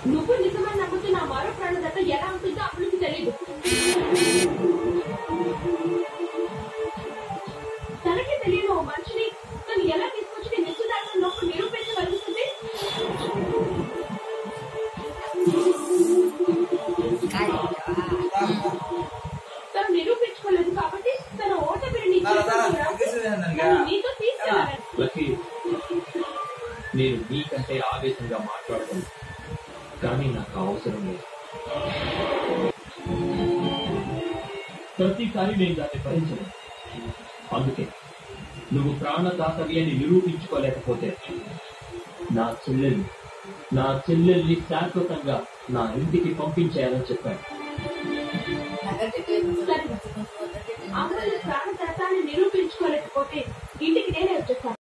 నువ్వు నిజమని నమ్ముతున్న ఆ మరో ప్రాణదత్త ఎలా ఉంటుందో అభివృద్ధి తెలియదు తనకే తెలియని ఓ మనిషిని తను ఎలా తీసుకొచ్చి నీ నిశ్చితార్థంలోకి నిరూపించగలుగుతుంది తను నిరూపించుకోలేదు కాబట్టి తన ఓటమిని నీ తారా, తారా, చేతుల్లో ఎక్కేసేదానికి. నన్ను నీతో తీసుకెళ్ళాలని లక్కీ నేను నీకంటే ఆవేశంగా మాట్లాడతాను కానీ నాకు అవసరం లేదు ప్రతిసారి నేను దాన్ని భరించను అందుకే నువ్వు ప్రాణదాతవి అని నిరూపించుకోలేకపోతే నా చెల్లెల్ని నా చెల్లెల్ని శాశ్వతంగా నా ఇంటికి పంపించేయాలని చెప్పాను అమలు ప్రాణదాతాన్ని నిరూపించుకోలేకపోతే ఇంటికి నేనే వచ్చేస్తాను